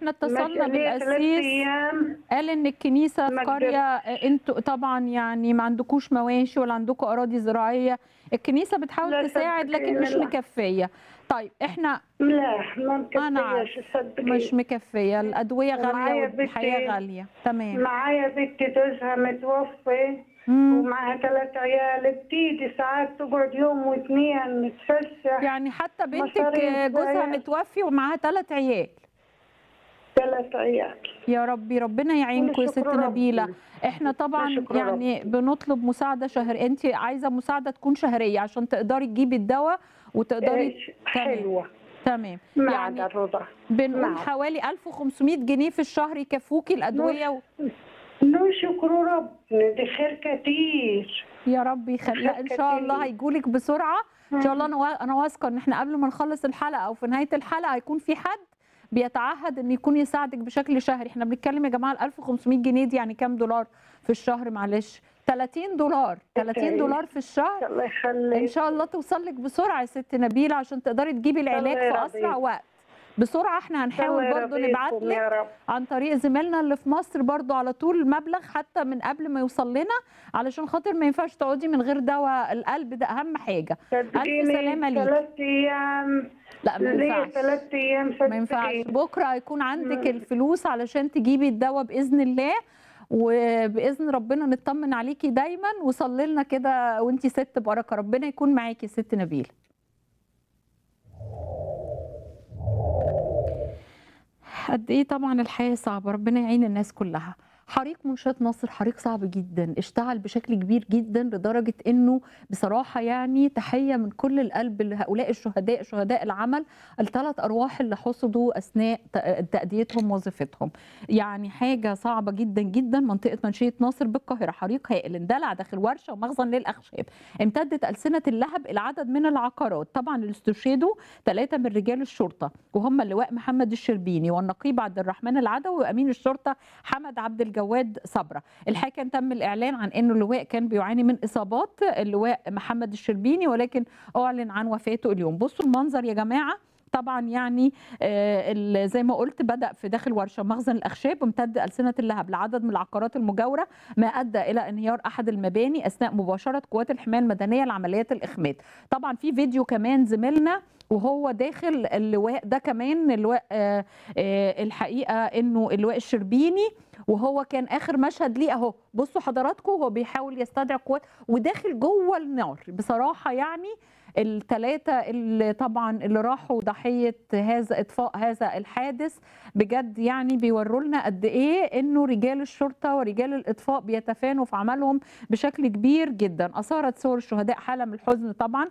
احنا اتصلنا ماشي ليا ثلاث بالقسيس ايام قال ان الكنيسه في ما قريه انتوا طبعا يعني ما عندكوش مواشي ولا عندكم اراضي زراعيه الكنيسه بتحاول لا تساعد لكن صدقيني مش لا. مكفيه طيب احنا لا ما أنا مكفيش صدقيني مش مكفيه الادويه ومعايا غاليه والحياه بنتي. غاليه تمام معايا بنتي جوزها متوفي مم. ومعاها ثلاث عيال بتيجي ساعات تقعد يوم واثنين نتفسح يعني حتى بنتك مصاريف جوزها بقى. متوفي ومعاها ثلاث عيال ثلاث عيال يا ربي ربنا يعينكم يا ست نشكر نبيله ربنا. احنا طبعا نشكر يعني ربنا. بنطلب مساعده شهر انت عايزه مساعده تكون شهريه عشان تقدري تجيبي الدواء وتقدري إيش حلوة تمام ما يعني عدا الرضا بنقول نعم. حوالي 1500 جنيه في الشهر يكفوكي الادويه و... نشكر ربنا دي خير كتير يا رب يخلي لا ان شاء الله كتير. هيجولك بسرعه ان شاء الله انا وا- انا واثقه ان احنا قبل ما نخلص الحلقه او في نهايه الحلقه هيكون في حد بيتعهد ان يكون يساعدك بشكل شهري احنا بنتكلم يا جماعه ال 1500 جنيه دي يعني كام دولار في الشهر معلش 30 دولار 30 دولار في الشهر الله ان يخليك شاء الله توصل لك بسرعه يا ست نبيله عشان تقدري تجيبي العلاج الله في اسرع يرضيك. وقت بسرعه احنا هنحاول الله برضو يرضيكم نبعت لك يا رب عن طريق زميلنا اللي في مصر برضو على طول مبلغ حتى من قبل ما يوصل لنا علشان خاطر ما ينفعش تقعدي من غير دواء القلب ده اهم حاجه صدقيني سلامة ليكي. ثلاث ايام لا ما ليا ينفعش ثلاث ايام ما ينفعش صدقيني بكره هيكون عندك مم. الفلوس علشان تجيبي الدواء باذن الله وباذن ربنا نطمن عليكي دايما وصلي لنا كده وانتي ست بركه ربنا يكون معاكي ست نبيله قد ايه طبعا الحياه صعبه ربنا يعين الناس كلها حريق منشات نصر حريق صعب جدا اشتعل بشكل كبير جدا لدرجه انه بصراحه يعني تحيه من كل القلب لهؤلاء الشهداء شهداء العمل الثلاث ارواح اللي حصدوا اثناء ت- تاديتهم وظيفتهم يعني حاجه صعبه جدا جدا منطقه منشيه ناصر بالقاهره حريق هائل اندلع داخل ورشه ومخزن للاخشاب امتدت السنه اللهب الى عدد من العقارات طبعا اللي استشهدوا ثلاثه من رجال الشرطه وهم اللواء محمد الشربيني والنقيب عبد الرحمن العدوي وامين الشرطه حمد عبد الجواد صبره الحكم تم الاعلان عن انه اللواء كان بيعاني من اصابات اللواء محمد الشربيني ولكن اعلن عن وفاته اليوم بصوا المنظر يا جماعه طبعا يعني آه، ال- زي ما قلت بدا في داخل ورشه مخزن الاخشاب وامتد السنه اللهب لعدد من العقارات المجاوره ما ادى الى انهيار احد المباني اثناء مباشره قوات الحمايه المدنيه لعمليات الاخماد طبعا في فيديو كمان زميلنا وهو داخل اللواء ده كمان اللواء آه، آه، الحقيقه انه اللواء الشربيني وهو كان اخر مشهد ليه اهو بصوا حضراتكم هو بيحاول يستدعي قوات وداخل جوه النار بصراحه يعني الثلاثه اللي طبعا اللي راحوا ضحيه هذا اطفاء هذا الحادث بجد يعني بيوروا لنا قد ايه انه رجال الشرطه ورجال الاطفاء بيتفانوا في عملهم بشكل كبير جدا اثارت صور الشهداء حاله من الحزن طبعا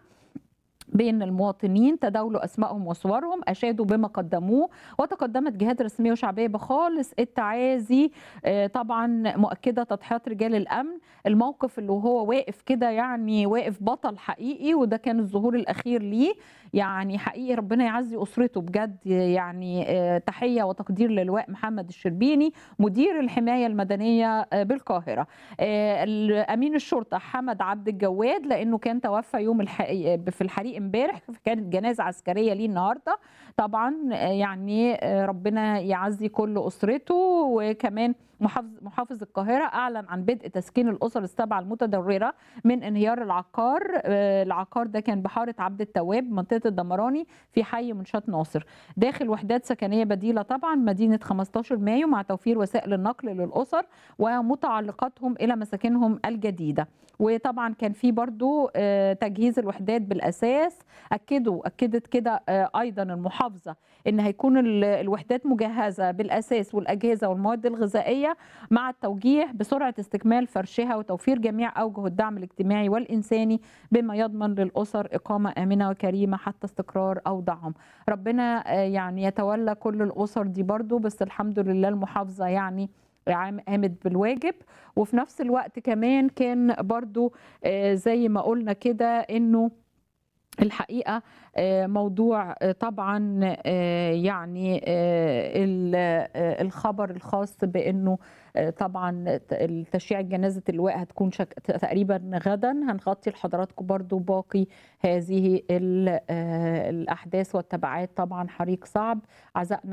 بين المواطنين تداولوا اسمائهم وصورهم اشادوا بما قدموه وتقدمت جهات رسميه وشعبيه بخالص التعازي آه، طبعا مؤكده تضحيات رجال الامن الموقف اللي هو واقف كده يعني واقف بطل حقيقي وده كان الظهور الاخير ليه يعني حقيقي ربنا يعزي اسرته بجد يعني آه، تحيه وتقدير للواء محمد الشربيني مدير الحمايه المدنيه آه، بالقاهره آه، امين الشرطه حمد عبد الجواد لانه كان توفى يوم الحقيقة في الحريق امبارح كانت جنازه عسكريه ليه النهارده طبعا آه، يعني آه، ربنا يعزي كل اسرته وكمان محافظ محافظ القاهره اعلن عن بدء تسكين الاسر السبعه المتضرره من انهيار العقار آه، العقار ده كان بحاره عبد التواب منطقه الدمراني في حي منشات ناصر داخل وحدات سكنيه بديله طبعا مدينه 15 مايو مع توفير وسائل النقل للاسر ومتعلقاتهم الى مساكنهم الجديده وطبعا كان في برضو آه، تجهيز الوحدات بالاساس اكدوا اكدت كده آه، ايضا المحافظه ان هيكون ال- الوحدات مجهزه بالاساس والاجهزه والمواد الغذائيه مع التوجيه بسرعه استكمال فرشها وتوفير جميع اوجه الدعم الاجتماعي والانساني بما يضمن للاسر اقامه امنه وكريمه حتى استقرار اوضاعهم ربنا آه، يعني يتولى كل الاسر دي برضو بس الحمد لله المحافظه يعني عام- قامت بالواجب وفي نفس الوقت كمان كان برضو آه، زي ما قلنا كده انه الحقيقه آه، موضوع آه، طبعا آه، يعني آه، ال- آه، الخبر الخاص بانه آه، طبعا ت- تشييع جنازه اللواء هتكون شك... تقريبا غدا هنغطي لحضراتكم برضو باقي هذه ال- آه، الاحداث والتبعات طبعا حريق صعب عزائنا